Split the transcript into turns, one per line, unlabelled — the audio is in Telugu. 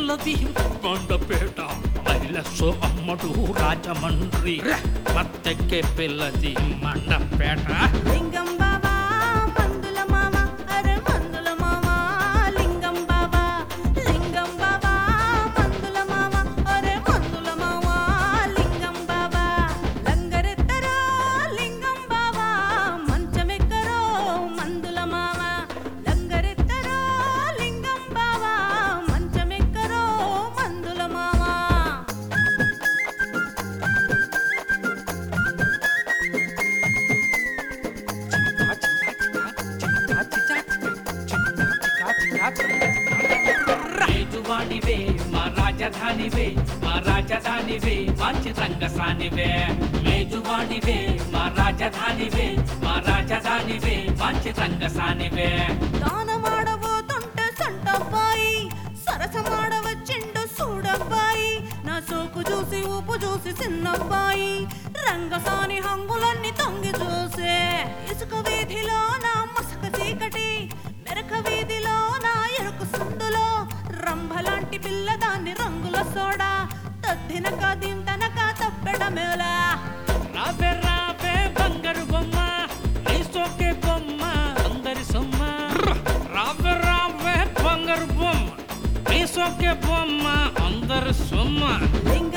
పిల్లది కొండపేట మైలస్సు అమ్మడు రాజమండ్రి మత్తెక్కే పిల్లది మండపేట
లింగం బాబా మందుల మామ అరే మందుల మామ లింగం బాబా లింగం బాబా మందుల మామ అరే మందుల మామ లింగం బాబా లంగరెత్తరో లింగం బాబా మంచమెక్కరో మందుల మామ లంగరెత్తరో లింగం బాబా మంచమెక్కరో మందుల మామ
మేజువాణివే మా రాజధానివే మా రాజధానివే మంచి రంగసానివే మేజువాణివే మా రాజధానివే మా రాజధానివే మంచి రంగసానివే
దానమాడబోతుంటే సంటబ్బాయి సరసమాడవచ్చిండు సూడబ్బాయి నా సోకు చూసి ఊపు చూసి చిన్నబ్బాయి రంగసాని హంగులన్నీ తొంగి చూసే ఇసుక వీధిలో నా మసక చీకటి మెరక వీధిలో నా ఎరుకు సందులో రంభలాంటి పిల్ల దాన్ని రంగుల సోడా తద్దినక దింతనక తప్పెడమేలా
రావే రావే బంగారు బొమ్మ నీ సోకే బొమ్మ అందరి సొమ్మ రావే రావే బంగారు బొమ్మ నీ సోకే బొమ్మ అందరి సొమ్మ
లింగ